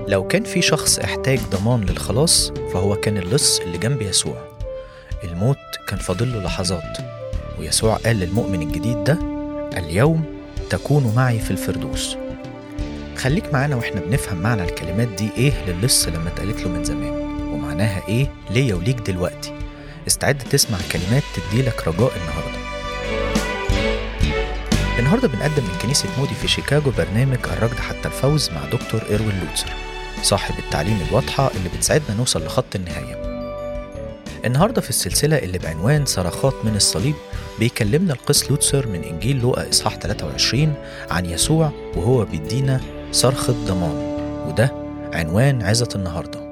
لو كان في شخص احتاج ضمان للخلاص فهو كان اللص اللي جنب يسوع الموت كان فاضل له لحظات ويسوع قال للمؤمن الجديد ده اليوم تكون معي في الفردوس خليك معانا واحنا بنفهم معنى الكلمات دي ايه للص لما اتقالت له من زمان ومعناها ايه ليا وليك دلوقتي استعد تسمع كلمات تديلك رجاء النهارده النهارده بنقدم من كنيسة مودي في شيكاغو برنامج الركض حتى الفوز مع دكتور إيروين لوتسر صاحب التعليم الواضحة اللي بتساعدنا نوصل لخط النهاية النهارده في السلسلة اللي بعنوان صرخات من الصليب بيكلمنا القس لوتسر من إنجيل لوقا إصحاح 23 عن يسوع وهو بيدينا صرخة ضمان وده عنوان عظة النهارده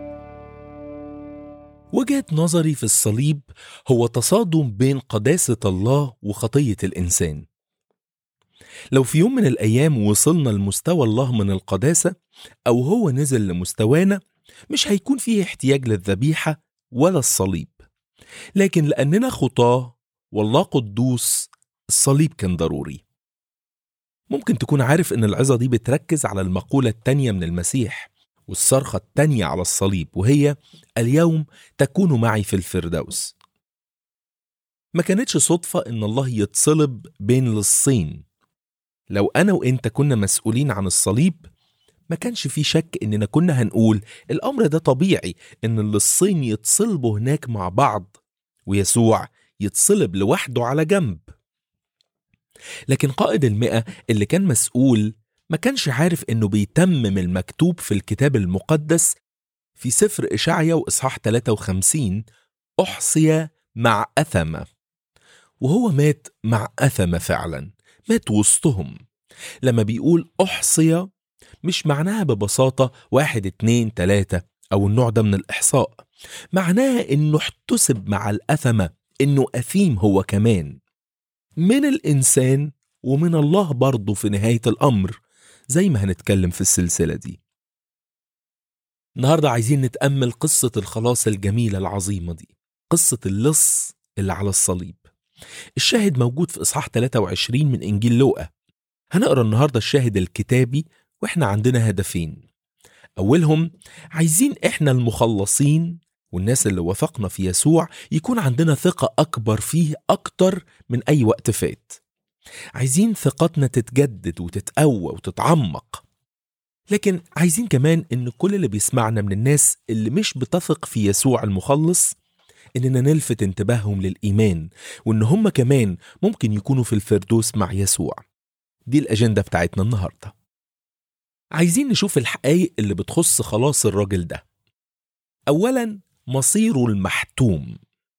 وجهة نظري في الصليب هو تصادم بين قداسة الله وخطية الإنسان. لو في يوم من الأيام وصلنا لمستوى الله من القداسة أو هو نزل لمستوانا مش هيكون فيه احتياج للذبيحة ولا الصليب. لكن لأننا خطاة والله قدوس الصليب كان ضروري. ممكن تكون عارف إن العظة دي بتركز على المقولة التانية من المسيح والصرخة التانية على الصليب وهي اليوم تكون معي في الفردوس ما كانتش صدفة إن الله يتصلب بين لصين لو أنا وإنت كنا مسؤولين عن الصليب ما كانش في شك إننا كنا هنقول الأمر ده طبيعي إن اللصين يتصلبوا هناك مع بعض ويسوع يتصلب لوحده على جنب لكن قائد المئة اللي كان مسؤول ما كانش عارف انه بيتمم المكتوب في الكتاب المقدس في سفر إشعيا وإصحاح 53 أحصي مع أثمة وهو مات مع أثمة فعلا مات وسطهم لما بيقول أحصي مش معناها ببساطة واحد اتنين تلاتة أو النوع ده من الإحصاء معناها إنه احتسب مع الأثمة إنه أثيم هو كمان من الإنسان ومن الله برضه في نهاية الأمر زي ما هنتكلم في السلسلة دي النهاردة عايزين نتأمل قصة الخلاص الجميلة العظيمة دي قصة اللص اللي على الصليب الشاهد موجود في إصحاح 23 من إنجيل لوقا هنقرأ النهاردة الشاهد الكتابي وإحنا عندنا هدفين أولهم عايزين إحنا المخلصين والناس اللي وثقنا في يسوع يكون عندنا ثقة أكبر فيه أكتر من أي وقت فات عايزين ثقتنا تتجدد وتتقوى وتتعمق لكن عايزين كمان ان كل اللي بيسمعنا من الناس اللي مش بتثق في يسوع المخلص اننا نلفت انتباههم للايمان وان هم كمان ممكن يكونوا في الفردوس مع يسوع دي الاجنده بتاعتنا النهارده عايزين نشوف الحقائق اللي بتخص خلاص الراجل ده اولا مصيره المحتوم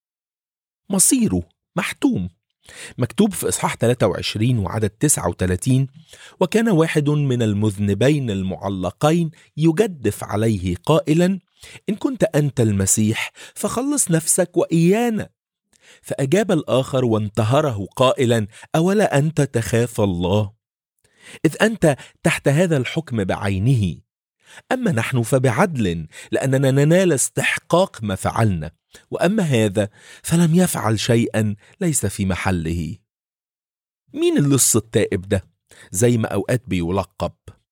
مصيره محتوم مكتوب في إصحاح 23 وعدد 39 وكان واحد من المذنبين المعلقين يجدف عليه قائلا إن كنت أنت المسيح فخلص نفسك وإيانا فأجاب الآخر وانتهره قائلا أولا أنت تخاف الله إذ أنت تحت هذا الحكم بعينه أما نحن فبعدل لأننا ننال استحقاق ما فعلنا واما هذا فلم يفعل شيئا ليس في محله مين اللص التائب ده زي ما اوقات بيلقب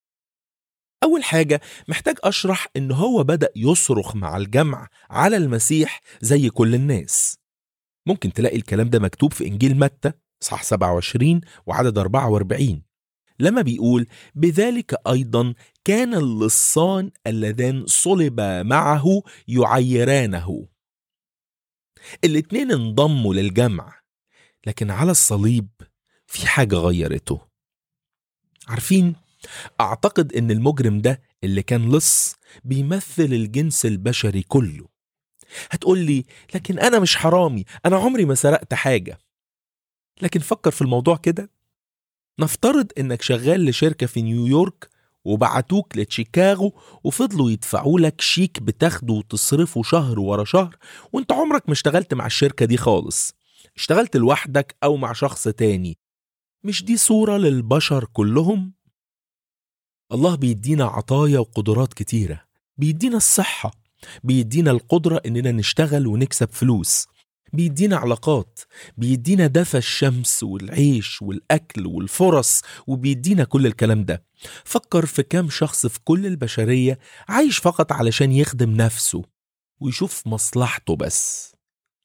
اول حاجه محتاج اشرح ان هو بدا يصرخ مع الجمع على المسيح زي كل الناس ممكن تلاقي الكلام ده مكتوب في انجيل متى صح 27 وعدد 44 لما بيقول بذلك ايضا كان اللصان اللذان صلب معه يعيرانه الاتنين انضموا للجمع لكن على الصليب في حاجة غيرته عارفين أعتقد إن المجرم ده اللي كان لص بيمثل الجنس البشري كله هتقول لي لكن أنا مش حرامي أنا عمري ما سرقت حاجة لكن فكر في الموضوع كده نفترض إنك شغال لشركة في نيويورك وبعتوك لتشيكاغو وفضلوا يدفعوا لك شيك بتاخده وتصرفه شهر ورا شهر وانت عمرك ما اشتغلت مع الشركة دي خالص اشتغلت لوحدك أو مع شخص تاني مش دي صورة للبشر كلهم؟ الله بيدينا عطايا وقدرات كتيرة بيدينا الصحة بيدينا القدرة إننا نشتغل ونكسب فلوس بيدينا علاقات بيدينا دفى الشمس والعيش والأكل والفرص وبيدينا كل الكلام ده فكر في كام شخص في كل البشرية عايش فقط علشان يخدم نفسه ويشوف مصلحته بس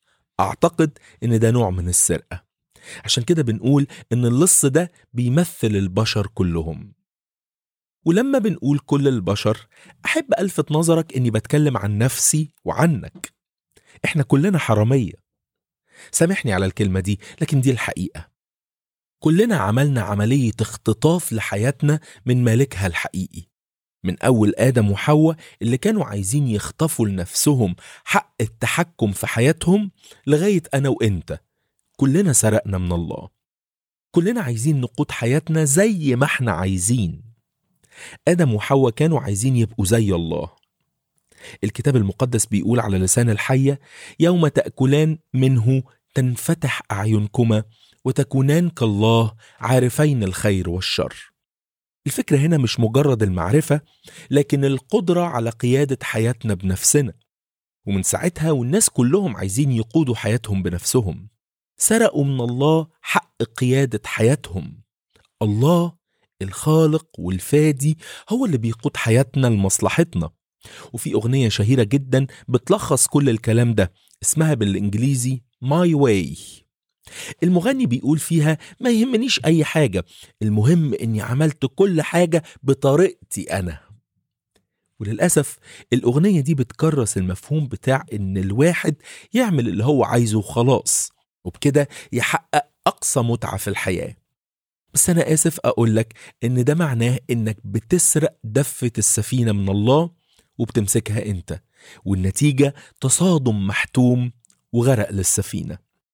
أعتقد إن ده نوع من السرقة عشان كده بنقول إن اللص ده بيمثل البشر كلهم ولما بنقول كل البشر أحب ألفت نظرك إني بتكلم عن نفسي وعنك إحنا كلنا حرامية سامحني على الكلمة دي لكن دي الحقيقة كلنا عملنا عملية اختطاف لحياتنا من مالكها الحقيقي من أول آدم وحواء اللي كانوا عايزين يخطفوا لنفسهم حق التحكم في حياتهم لغاية أنا وإنت كلنا سرقنا من الله كلنا عايزين نقود حياتنا زي ما احنا عايزين آدم وحواء كانوا عايزين يبقوا زي الله الكتاب المقدس بيقول على لسان الحية يوم تأكلان منه تنفتح أعينكما وتكونان كالله عارفين الخير والشر الفكرة هنا مش مجرد المعرفة لكن القدرة على قيادة حياتنا بنفسنا ومن ساعتها والناس كلهم عايزين يقودوا حياتهم بنفسهم سرقوا من الله حق قيادة حياتهم الله الخالق والفادي هو اللي بيقود حياتنا لمصلحتنا وفي أغنية شهيرة جدا بتلخص كل الكلام ده اسمها بالإنجليزي My Way المغني بيقول فيها ما يهمنيش أي حاجة المهم إني عملت كل حاجة بطريقتي أنا وللأسف الأغنية دي بتكرس المفهوم بتاع إن الواحد يعمل اللي هو عايزه وخلاص وبكده يحقق أقصى متعة في الحياة بس أنا آسف أقولك إن ده معناه إنك بتسرق دفة السفينة من الله وبتمسكها أنت والنتيجة تصادم محتوم وغرق للسفينة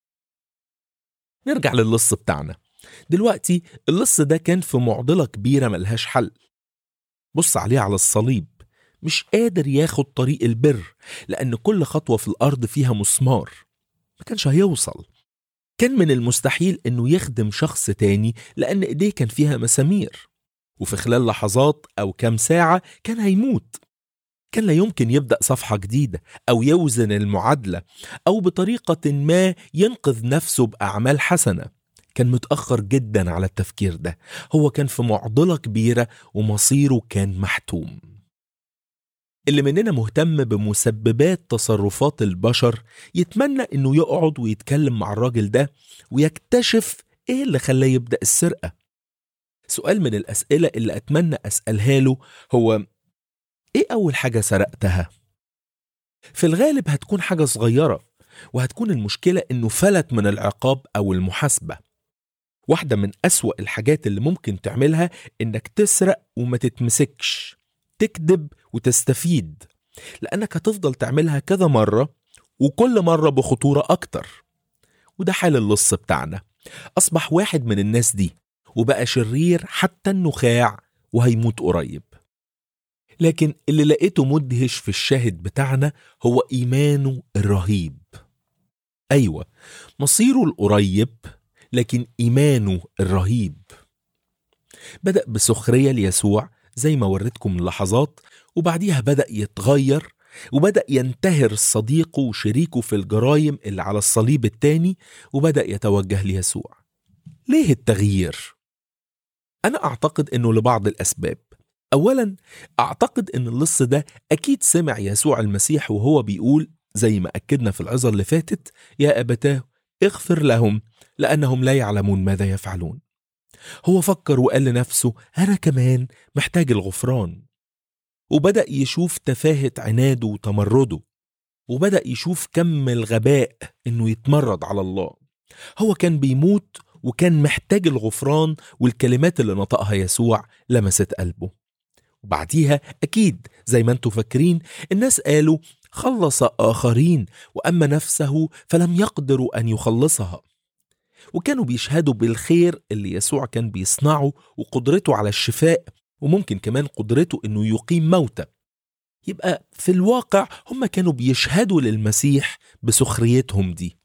نرجع للص بتاعنا دلوقتي اللص ده كان في معضلة كبيرة ملهاش حل بص عليه على الصليب مش قادر ياخد طريق البر لأن كل خطوة في الأرض فيها مسمار ما كانش هيوصل كان من المستحيل انه يخدم شخص تاني لان ايديه كان فيها مسامير وفي خلال لحظات او كام ساعة كان هيموت كان لا يمكن يبدأ صفحة جديدة أو يوزن المعادلة أو بطريقة ما ينقذ نفسه بأعمال حسنة كان متأخر جدا على التفكير ده هو كان في معضلة كبيرة ومصيره كان محتوم اللي مننا مهتم بمسببات تصرفات البشر يتمنى انه يقعد ويتكلم مع الراجل ده ويكتشف ايه اللي خلاه يبدأ السرقة سؤال من الأسئلة اللي أتمنى أسألها له هو ايه أول حاجة سرقتها؟ في الغالب هتكون حاجة صغيرة وهتكون المشكلة انه فلت من العقاب أو المحاسبة واحدة من أسوأ الحاجات اللي ممكن تعملها انك تسرق وما تتمسكش تكذب وتستفيد لأنك هتفضل تعملها كذا مرة وكل مرة بخطورة أكتر وده حال اللص بتاعنا أصبح واحد من الناس دي وبقى شرير حتى النخاع وهيموت قريب لكن اللي لقيته مدهش في الشاهد بتاعنا هو إيمانه الرهيب أيوة مصيره القريب لكن إيمانه الرهيب بدأ بسخرية ليسوع زي ما وريتكم من لحظات وبعديها بدأ يتغير وبدأ ينتهر صديقه وشريكه في الجرايم اللي على الصليب التاني وبدأ يتوجه ليسوع ليه التغيير؟ أنا أعتقد أنه لبعض الأسباب أولا أعتقد أن اللص ده أكيد سمع يسوع المسيح وهو بيقول زي ما أكدنا في العظة اللي فاتت يا أبتاه اغفر لهم لأنهم لا يعلمون ماذا يفعلون هو فكر وقال لنفسه أنا كمان محتاج الغفران وبدأ يشوف تفاهة عناده وتمرده وبدأ يشوف كم الغباء إنه يتمرد على الله هو كان بيموت وكان محتاج الغفران والكلمات اللي نطقها يسوع لمست قلبه وبعديها أكيد زي ما انتم فاكرين الناس قالوا خلص آخرين وأما نفسه فلم يقدروا أن يخلصها وكانوا بيشهدوا بالخير اللي يسوع كان بيصنعه وقدرته على الشفاء وممكن كمان قدرته انه يقيم موتى يبقى في الواقع هم كانوا بيشهدوا للمسيح بسخريتهم دي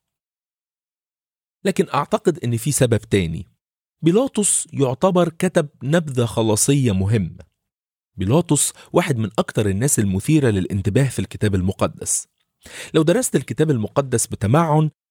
لكن اعتقد ان في سبب تاني بيلاطس يعتبر كتب نبذة خلاصية مهمة بيلاطس واحد من أكتر الناس المثيرة للانتباه في الكتاب المقدس لو درست الكتاب المقدس بتمعن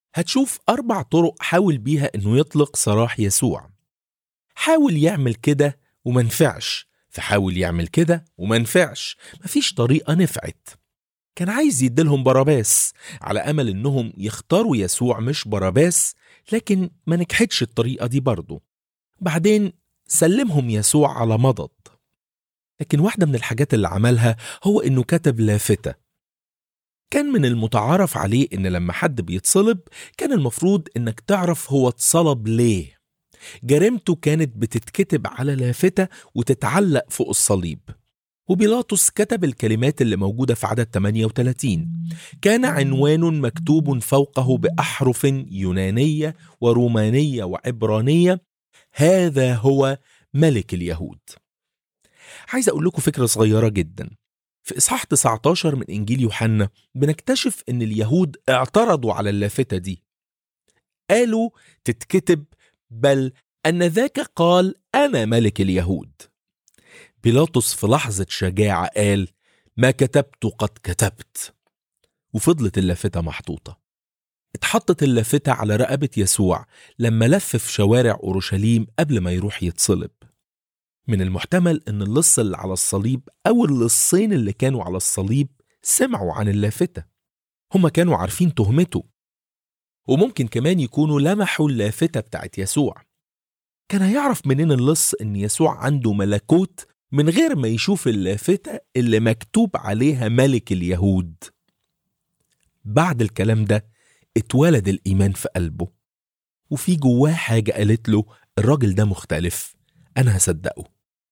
هتشوف أربع طرق حاول بيها إنه يطلق سراح يسوع حاول يعمل كده ومنفعش فحاول يعمل كده ومنفعش مفيش طريقة نفعت كان عايز يديلهم باراباس على أمل إنهم يختاروا يسوع مش باراباس لكن ما نجحتش الطريقة دي برضه بعدين سلمهم يسوع على مضض لكن واحدة من الحاجات اللي عملها هو إنه كتب لافتة كان من المتعارف عليه إن لما حد بيتصلب كان المفروض إنك تعرف هو اتصلب ليه جريمته كانت بتتكتب على لافتة وتتعلق فوق الصليب وبيلاطس كتب الكلمات اللي موجودة في عدد 38 كان عنوان مكتوب فوقه بأحرف يونانية ورومانية وعبرانية هذا هو ملك اليهود عايز أقول لكم فكرة صغيرة جدا في إصحاح 19 من إنجيل يوحنا بنكتشف إن اليهود اعترضوا على اللافتة دي قالوا تتكتب بل أن ذاك قال أنا ملك اليهود بيلاطس في لحظة شجاعة قال ما كتبت قد كتبت وفضلت اللافتة محطوطة اتحطت اللافتة على رقبة يسوع لما لف في شوارع أورشليم قبل ما يروح يتصلب من المحتمل ان اللص اللي على الصليب او اللصين اللي كانوا على الصليب سمعوا عن اللافتة هما كانوا عارفين تهمته وممكن كمان يكونوا لمحوا اللافتة بتاعت يسوع كان هيعرف منين اللص ان يسوع عنده ملكوت من غير ما يشوف اللافتة اللي مكتوب عليها ملك اليهود بعد الكلام ده اتولد الإيمان في قلبه وفي جواه حاجة قالت له الراجل ده مختلف أنا هصدقه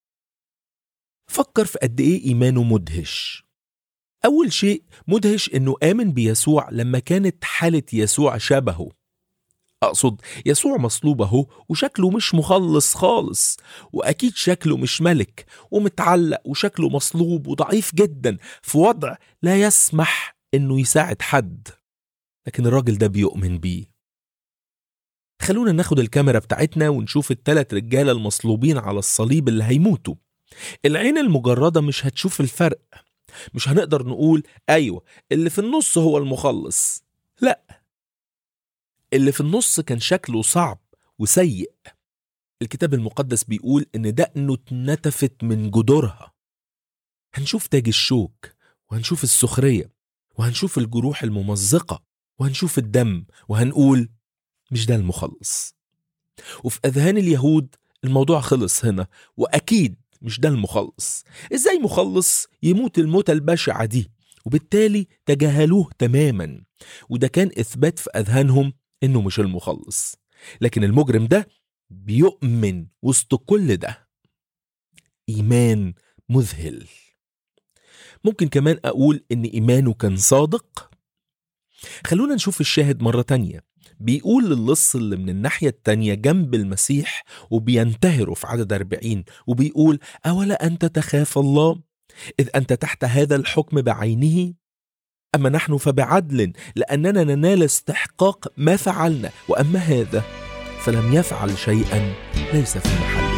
فكر في قد إيه إيمانه مدهش أول شيء مدهش إنه آمن بيسوع لما كانت حالة يسوع شبهه أقصد يسوع مصلوب أهو وشكله مش مخلص خالص وأكيد شكله مش ملك ومتعلق وشكله مصلوب وضعيف جدا في وضع لا يسمح إنه يساعد حد لكن الراجل ده بيؤمن بيه خلونا ناخد الكاميرا بتاعتنا ونشوف التلات رجالة المصلوبين على الصليب اللي هيموتوا العين المجردة مش هتشوف الفرق مش هنقدر نقول أيوة اللي في النص هو المخلص لا اللي في النص كان شكله صعب وسيء الكتاب المقدس بيقول إن دقنه اتنتفت من جذورها هنشوف تاج الشوك وهنشوف السخرية وهنشوف الجروح الممزقة وهنشوف الدم وهنقول مش ده المخلص وفي أذهان اليهود الموضوع خلص هنا وأكيد مش ده المخلص إزاي مخلص يموت الموتة البشعة دي وبالتالي تجاهلوه تماما وده كان إثبات في أذهانهم إنه مش المخلص لكن المجرم ده بيؤمن وسط كل ده إيمان مذهل ممكن كمان أقول إن إيمانه كان صادق خلونا نشوف الشاهد مرة تانية بيقول للص اللي من الناحية التانية جنب المسيح وبينتهره في عدد 40 وبيقول أولا أنت تخاف الله إذ أنت تحت هذا الحكم بعينه أما نحن فبعدل لأننا ننال استحقاق ما فعلنا وأما هذا فلم يفعل شيئا ليس في محله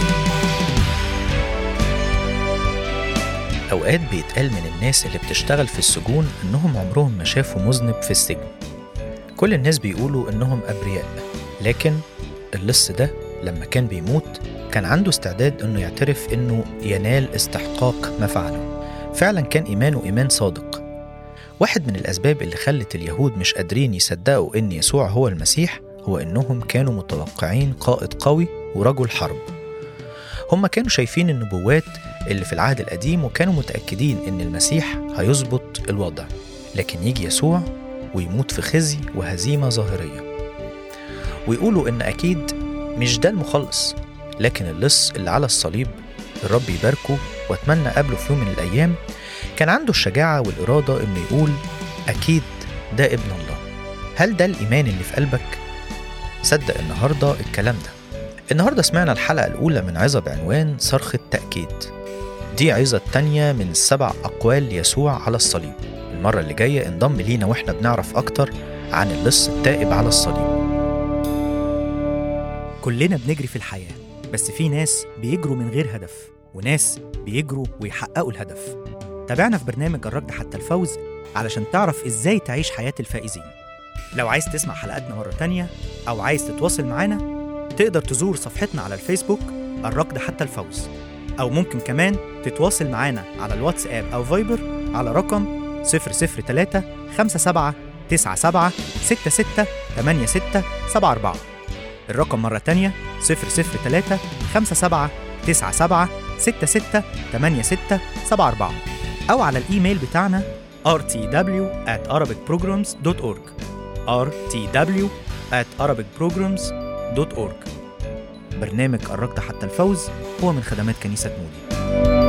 أوقات بيتقال من الناس اللي بتشتغل في السجون إنهم عمرهم ما شافوا مذنب في السجن كل الناس بيقولوا إنهم أبرياء لكن اللص ده لما كان بيموت كان عنده استعداد إنه يعترف إنه ينال استحقاق ما فعله فعلا كان إيمانه إيمان صادق واحد من الأسباب اللي خلت اليهود مش قادرين يصدقوا إن يسوع هو المسيح هو إنهم كانوا متوقعين قائد قوي ورجل حرب هم كانوا شايفين النبوات اللي في العهد القديم وكانوا متأكدين إن المسيح هيظبط الوضع لكن يجي يسوع ويموت في خزي وهزيمة ظاهرية ويقولوا إن أكيد مش ده المخلص لكن اللص اللي على الصليب الرب يباركه واتمنى قبله في يوم من الأيام كان عنده الشجاعة والإرادة إنه يقول أكيد ده ابن الله هل ده الإيمان اللي في قلبك؟ صدق النهاردة الكلام ده النهاردة سمعنا الحلقة الأولى من عظة بعنوان صرخة تأكيد دي عظة التانية من السبع أقوال يسوع على الصليب المرة اللي جاية انضم لينا وإحنا بنعرف أكتر عن اللص التائب على الصليب كلنا بنجري في الحياة بس في ناس بيجروا من غير هدف وناس بيجروا ويحققوا الهدف تابعنا في برنامج الركض حتى الفوز علشان تعرف ازاي تعيش حياة الفائزين لو عايز تسمع حلقاتنا مرة تانية أو عايز تتواصل معانا تقدر تزور صفحتنا على الفيسبوك الركض حتى الفوز أو ممكن كمان تتواصل معانا على الواتساب أو فايبر على رقم 003 57 97 66 86 74 الرقم مرة تانية 003 57 97 66 86 74 أو على الإيميل بتاعنا rtw at arabicprograms.org rtw at arabicprograms.org برنامج الركض حتى الفوز هو من خدمات كنيسة مودي